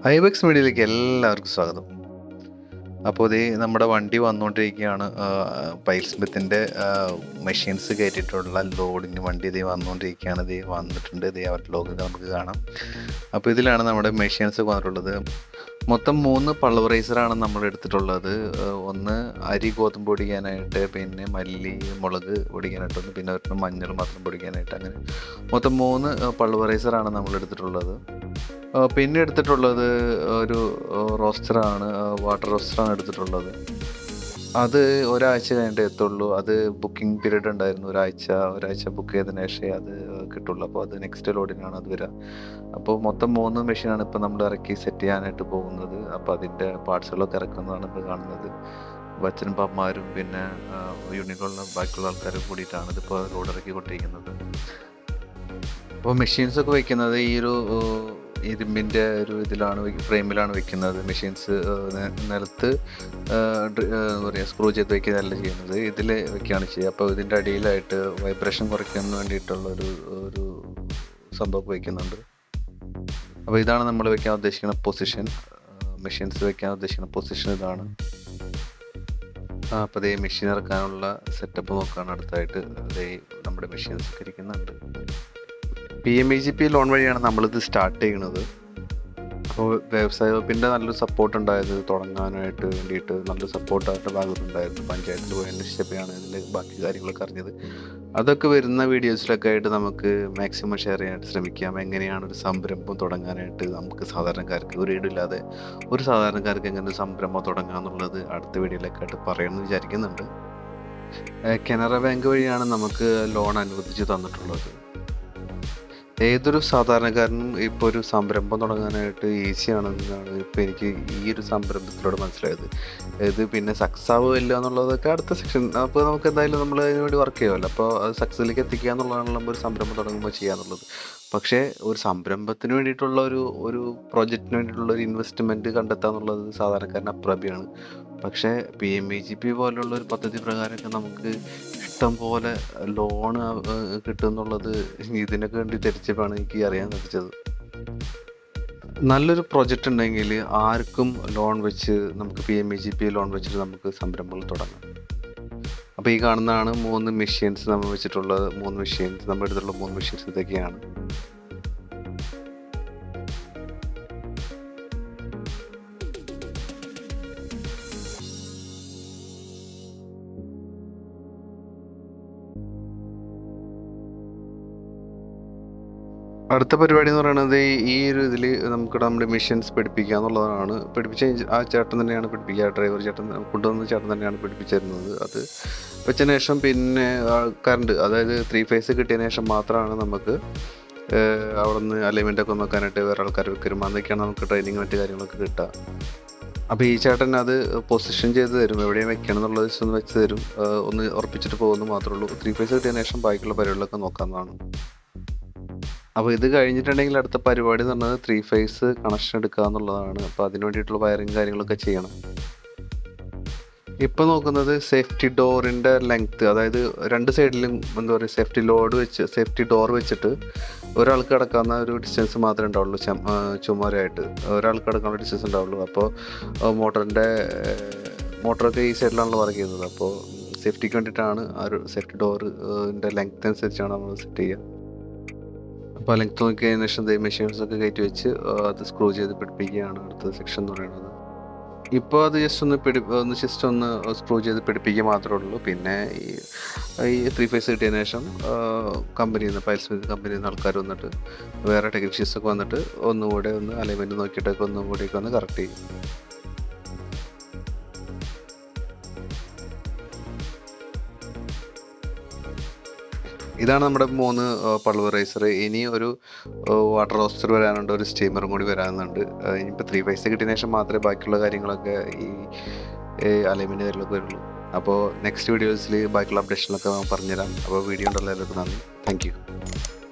ibex മീഡിയയിലേക്ക് എല്ലാവർക്കും സ്വാഗതം അപ്പോൾ ഇത് നമ്മുടെ വണ്ടി വന്നുകൊണ്ടിരിക്കുകയാണ് പൈൽ സ്മിത്തിൻ്റെ മെഷീൻസ് കയറ്റിയിട്ടുള്ള ലോഡിന് വണ്ടി ഇത് വന്നുകൊണ്ടിരിക്കുകയാണ് ഇത് വന്നിട്ടുണ്ട് ഇത് അവരുടെ ലോഗൊക്കെ നമുക്ക് കാണാം അപ്പോൾ ഇതിലാണ് നമ്മുടെ മെഷീൻസ് വന്നിട്ടുള്ളത് മൊത്തം മൂന്ന് പൾവറൈസറാണ് നമ്മൾ എടുത്തിട്ടുള്ളത് ആ, ഒന്ന് അരി ഗോതമ്പ് പൊടിക്കാനായിട്ട് പിന്നെ മല്ലി മുളക് പൊടിക്കാനായിട്ട് ഒന്ന് പിന്നെ ഒരെണ്ണം മഞ്ഞൾ മാത്രം പൊടിക്കാനായിട്ട് അങ്ങനെ മൊത്തം മൂന്ന് പൾവറൈസറാണ് നമ്മൾ എടുത്തിട്ടുള്ളത് ആ, പിന്നെ എടുത്തിട്ടുള്ളത് ഒരു റോസ്റ്ററാണ് വാട്ടർ റോസ്റ്ററാണ് എടുത്തിട്ടുള്ളത് അത് ഒരാഴ്ച കഴിഞ്ഞിട്ട് എത്തുള്ളൂ അത് ബുക്കിംഗ് പീരീഡ് ഉണ്ടായിരുന്നു ഒരാഴ്ച ഒരാഴ്ച ബുക്ക് ചെയ്തതിന് ശേഷമേ അത് കിട്ടുള്ളൂ അപ്പോൾ അത് നെക്സ്റ്റ് ലോഡിനാണ് അത് വരിക അപ്പോൾ മൊത്തം മൂന്ന് മെഷീനാണ് ഇപ്പോൾ നമ്മൾ ഇറക്കി സെറ്റ് ചെയ്യാനായിട്ട് പോകുന്നത് അപ്പോൾ അതിൻ്റെ പാർട്സുകളൊക്കെ ഇറക്കുന്നതാണ് ഇപ്പോൾ കാണുന്നത് അച്ഛനും പമ്മമാരും പിന്നെ യൂണിറ്റുള്ള ബാക്കിയുള്ള ആൾക്കാരും കൂടിയിട്ടാണ് ഇതിപ്പോൾ ലോഡ് ഇറക്കിക്കൊണ്ടിരിക്കുന്നത് അപ്പോൾ മെഷീൻസ് ഒക്കെ വെക്കുന്നത് ഈ ഒരു ഏഹ്, ഇരുമ്പിൻ്റെ ഒരു ഇതിലാണ് ഫ്രെയിമിലാണ് വെക്കുന്നത് മെഷീൻസ് നിലത്ത് ഏഹ്, ഡ്രി- ഏഹ്, എന്താ പറയുക സ്ക്രൂ ചെയ്ത് വെക്കുകയല്ല ചെയ്യുന്നത് ഇതിൽ വെക്കുകയാണ് ചെയ്യുക അപ്പോൾ ഇതിൻ്റെ അടിയിലായിട്ട് വൈബ്രേഷൻ കുറയ്ക്കാൻ വേണ്ടിയിട്ടുള്ള ഒരു ഒരു സംഭവം വെക്കുന്നുണ്ട് അപ്പോൾ ഇതാണ് നമ്മൾ വെക്കാൻ ഉദ്ദേശിക്കുന്ന പൊസിഷൻ മെഷീൻസ് വെക്കാൻ ഉദ്ദേശിക്കുന്ന പൊസിഷൻ ഇതാണ് ആ, അപ്പോൾ അതേ മെഷീൻ ഇറക്കാനുള്ള സെറ്റപ്പ് നോക്കുകയാണ് അടുത്തായിട്ട് അതേ നമ്മുടെ മെഷീൻസ് ഒക്കെ ഇരിക്കുന്നുണ്ട് P M E G P loan വഴിയാണ് നമ്മളിത് സ്റ്റാർട്ട് ചെയ്യുന്നത് അപ്പോൾ വ്യവസായ വകുപ്പിൻ്റെ നല്ലൊരു സപ്പോർട്ട് ഉണ്ടായത് തുടങ്ങാനായിട്ട് വേണ്ടിയിട്ട് നല്ലൊരു സപ്പോർട്ട് അവരുടെ ഭാഗത്തുണ്ടായിരുന്നു പഞ്ചായത്തിൽ പോയി അന്വേഷിച്ചപ്പോഴാണ് ഇതിൽ ബാക്കി കാര്യങ്ങളൊക്കെ അറിഞ്ഞത് അതൊക്കെ വരുന്ന വീഡിയോസിലൊക്കെ ആയിട്ട് നമുക്ക് മാക്സിമം ഷെയർ ചെയ്യാനായിട്ട് ശ്രമിക്കാം എങ്ങനെയാണ് ഒരു സംരംഭം തുടങ്ങാനായിട്ട് നമുക്ക് സാധാരണക്കാർക്ക് ഒരു ഈടില്ലാതെ ഒരു സാധാരണക്കാർക്ക് എങ്ങനെ ഒരു സംരംഭം തുടങ്ങാം എന്നുള്ളത് അടുത്ത വീഡിയോയിലൊക്കെ ആയിട്ട് പറയണമെന്ന് വിചാരിക്കുന്നുണ്ട് ഏഹ് കനറ ബാങ്ക് വഴിയാണ് നമുക്ക് ലോൺ അനുവദിച്ച് തന്നിട്ടുള്ളത് ഏതൊരു സാധാരണക്കാരനും ഇപ്പോൾ ഒരു സംരംഭം തുടങ്ങാനായിട്ട് ഈസി ആണെന്നാണ് ഇപ്പോൾ എനിക്ക് ഈ ഒരു സംരംഭത്തിലൂടെ മനസ്സിലായത് ഇത് പിന്നെ സക്സസ് ആവുമില്ല എന്നുള്ളതൊക്കെ അടുത്ത സെക്ഷൻ അപ്പോൾ നമുക്ക് എന്തായാലും നമ്മൾ അതിന് വേണ്ടി വർക്ക് ചെയ്യുമല്ലോ അപ്പോൾ അത് സക്സസിലേക്ക് എത്തിക്കുക എന്നുള്ളതാണ് നമ്മൾ ഒരു സംരംഭം തുടങ്ങുമ്പോൾ ചെയ്യാന്നുള്ളത് പക്ഷേ ഒരു സംരംഭത്തിന് വേണ്ടിയിട്ടുള്ള ഒരു ഒരു പ്രോജക്റ്റിന് വേണ്ടിയിട്ടുള്ള ഒരു ഇൻവെസ്റ്റ്മെൻറ്റ് കണ്ടെത്തുക എന്നുള്ളത് സാധാരണക്കാരന് അപ്രാപ്യമാണ് പക്ഷേ P M E G P പോലുള്ള ഒരു പദ്ധതി പ്രകാരമൊക്കെ നമുക്ക് ഇഷ്ടം പോലെ ലോൺ കിട്ടും എന്നുള്ളത് ഇതിനൊക്കെ വേണ്ടി തിരിച്ചപ്പോഴാണ് എനിക്ക് അറിയാൻ സാധിച്ചത് നല്ലൊരു പ്രൊജക്റ്റ് ഉണ്ടെങ്കിൽ ആർക്കും ലോൺ വെച്ച് നമുക്ക് P M E G P loan വെച്ചിട്ട് നമുക്ക് സംരംഭങ്ങൾ തുടങ്ങാം അപ്പോൾ ഈ കാണുന്നതാണ് മൂന്ന് മെഷീൻസ് നമ്മൾ വെച്ചിട്ടുള്ളത് മൂന്ന് മെഷീൻസ് നമ്മുടെ അടുത്തുള്ള മൂന്ന് മെഷീൻസ് ഇതൊക്കെയാണ് അടുത്ത പരിപാടി എന്ന് പറയുന്നത് ഈ ഒരു ഇതിൽ നമുക്ക് നമ്മുടെ മിഷൻസ് പഠിപ്പിക്കുക എന്നുള്ളതാണ് പഠിപ്പിച്ച ആ ചേട്ടൻ തന്നെയാണ് പഠിപ്പിക്കുക ഡ്രൈവർ ചേട്ടൻ കൊണ്ടുവന്ന ചേട്ടൻ തന്നെയാണ് പഠിപ്പിച്ചിരുന്നത് അത് വെച്ചതിന് ശേഷം പിന്നെ കറണ്ട് അതായത് ത്രീ ഫേസ് കിട്ടിയതിന് ശേഷം മാത്രമാണ് നമുക്ക് ഏഹ്, അവിടെ നിന്ന് അലൈൻമെൻ്റ് ഒക്കെ നോക്കാനായിട്ട് വേറെ ആൾക്കാർ വെക്കരും അന്നൊക്കെയാണ് നമുക്ക് ട്രെയിനിങ് മറ്റു കാര്യങ്ങളൊക്കെ കിട്ടുക അപ്പോൾ ഈ ചേട്ടൻ അത് പൊസിഷൻ ചെയ്ത് തരും എവിടെയും വെക്കണം എന്നുള്ളത് just ഒന്ന് വെച്ച് തരും ഏഹ്, ഒന്ന് ഉറപ്പിച്ചിട്ട് പോകുന്നു മാത്രമേ ഉള്ളൂ ത്രീ ഫേസ് കിട്ടിയതിന് ശേഷം ബാക്കിയുള്ള പരിപാടികളൊക്കെ നോക്കാവുന്നതാണ് അപ്പോൾ ഇത് കഴിഞ്ഞിട്ടുണ്ടെങ്കിൽ അടുത്ത പരിപാടി എന്ന് പറഞ്ഞത് ത്രീ ഫേസ് കണക്ഷൻ എടുക്കുക എന്നുള്ളതാണ് അപ്പോൾ അതിന് വേണ്ടിയിട്ടുള്ള വയറിങ് കാര്യങ്ങളൊക്കെ ചെയ്യണം ഇപ്പോൾ നോക്കുന്നത് സേഫ്റ്റി ഡോറിൻ്റെ ലെങ്ത്ത് അതായത് രണ്ട് സൈഡിലും എന്താ പറയുക സേഫ്റ്റി ലോഡ് വെച്ച് സേഫ്റ്റി ഡോർ വെച്ചിട്ട് ഒരാൾക്ക് കിടക്കാവുന്ന ഒരു ഡിസ്റ്റൻസ് മാത്രമേ ഉണ്ടാവുള്ളൂ ചം- ആ, ചുമരായിട്ട് ഒരാൾക്ക് കിടക്കാനുള്ള ഡിസ്റ്റൻസ് ഉണ്ടാവുള്ളൂ അപ്പോൾ മോട്ടറിൻ്റെ മോട്ടറൊക്കെ ഈ സൈഡിലാണല്ലോ വർക്ക് ചെയ്യുന്നത് അപ്പോൾ സേഫ്റ്റിക്ക് വേണ്ടിയിട്ടാണ് ആ ഒരു സേഫ്റ്റി ഡോറിൻ്റെ ലെങ്ത് അനുസരിച്ചാണ് നമ്മൾ സെറ്റ് ചെയ്യുക അപ്പോൾ ലെങ്ത് നോക്കിയതിന് ശേഷം മെഷീൻസ് ഒക്കെ കയറ്റി വെച്ച് ആ, അത് സ്ക്രൂ ചെയ്ത് പിടിപ്പിക്കുകയാണ് അടുത്ത സെക്ഷൻ എന്ന് പറയുന്നത് ഇപ്പോൾ അത് ജസ്റ്റ് ഒന്ന് പിടി ഒന്ന് ജസ്റ്റ് ഒന്ന് സ്ക്രൂ ചെയ്ത് പിടിപ്പിക്കുക മാത്രമേ ഉള്ളൂ പിന്നെ ഈ ഈ ത്രീ ഫേസ് കിട്ടിയതിന് ശേഷം കമ്പനിയിൽ നിന്ന് പൈൽ സ്മിത്ത് കമ്പനിയിൽ നിന്ന് ആൾക്കാർ വന്നിട്ട് വേറെ ടെക്നീഷ്യൻസ് ഒക്കെ വന്നിട്ട് ഒന്നുകൂടെ ഒന്ന് അലൈൻമെൻറ്റ് നോക്കിയിട്ടൊക്കെ ഒന്നും കൂടിയൊക്കെ ഒന്ന് കറക്റ്റ് ചെയ്യും ഇതാണ് നമ്മുടെ മൂന്ന് പൾവറൈസർ ഇനി ഒരു വാട്ടർ റോസ്റ്റർ വരാനുണ്ട് ഒരു സ്റ്റീമറും കൂടി വരാനുണ്ട് ഏഹ് ഇനിയിപ്പോൾ ത്രീ പൈസ കിട്ടിയതിന് ശേഷം മാത്രമേ ബാക്കിയുള്ള കാര്യങ്ങളൊക്കെ ഈ അലൈൻമെൻറ്റ് കാര്യങ്ങളൊക്കെ വരുള്ളൂ അപ്പോൾ നെക്സ്റ്റ് വീഡിയോസിൽ ബാക്കിയുള്ള അപ്ഡേഷനൊക്കെ പറഞ്ഞുതരാം അപ്പോൾ വീഡിയോ ഉണ്ടല്ലോ എല്ലാവർക്കും നന്ദി താങ്ക് യു